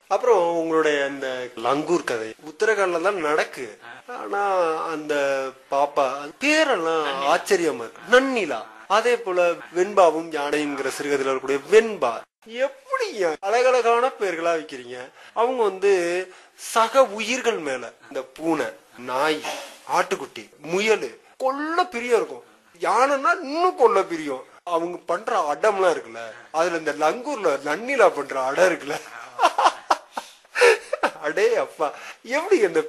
அப்புறம் உங்களுடைய அந்த லங்கூர் கதை உத்தரகாண்ட்ல தான் நடக்கு ஆனா அந்த பாப்பா அது பேரெல்லாம் ஆச்சரியமா இருக்கு நன்னிலா அதே போல வெண்பாவும் யானைங்கிற சிறுகதையில் வரக்கூடிய வெண்பா எப்படி அழகழகான பேர்களா வைக்கிறீங்க அவங்க வந்து சக உயிர்கள் மேல இந்த பூனை நாய் ஆட்டுக்குட்டி முயல் கொல்ல பிரியம் இருக்கும் யானைன்னா இன்னும் கொல்ல பிரியம் அவங்க பண்ற அடம்லாம் இருக்குல்ல அதுல இந்த லங்கூர்ல நன்னிலா பண்ற அடம் இருக்குல்ல அடே அப்பா எப்படி இந்த